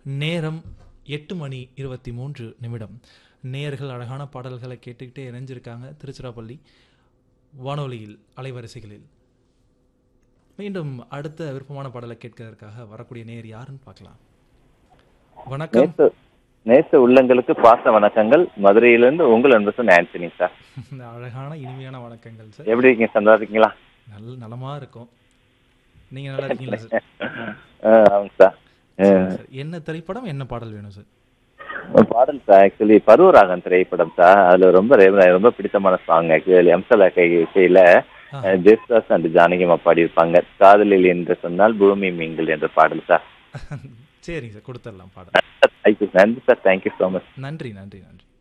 நேரம் எட்டு மணி இருபத்தி மூன்று நிமிடம் நேயர்கள் அழகான பாடல்களை கேட்டுக்கிட்டே இணைஞ்சிருக்காங்க திருச்சிராப்பள்ளி வானொலியில் அலைவரிசைகளில் மீண்டும் அடுத்த விருப்பமான பாடலை கேட்கறதுக்காக வரக்கூடிய நேயர் யாருன்னு பார்க்கலாம் வணக்கம் நேச நேச உள்ளங்களுக்கு பாச வணக்கங்கள் மதுரையிலிருந்து உங்கள் அன்பு ஆண்டனி சார் இந்த அழகான இனிமையான வணக்கங்கள் சார் எப்படி இருக்கீங்க சந்தா இருக்கீங்களா நல்ல நலமா இருக்கும் நீங்க நல்லா இருக்கீங்களா சார் ஆ, ஆமாங்க சார் ஆ, சரி, சார். என்ன திரைப்படம் என்ன பாடல் வேணும் சார் பாடல் சார் ஆக்சுவலி பருவராகன் திரைப்படம் சார் அதுல ரொம்ப ரொம்ப ரொம்ப பிடித்தமான சாங் ஆக்சுவலி அம்சலா கை இசையில ஆ. ஜெஸ்தாஸ் அண்ட் ஜானகிமா பாடியிருப்பாங்க காதலில் என்று சொன்னால் பூமி மீன்கள் என்ற பாடல் சார் சரிங்க சார் கொடுத்துடலாம் பாடல் தேங்க்யூ நன்றி சார் தேங்க்யூ ஸோ மச் நன்றி நன்றி நன்றி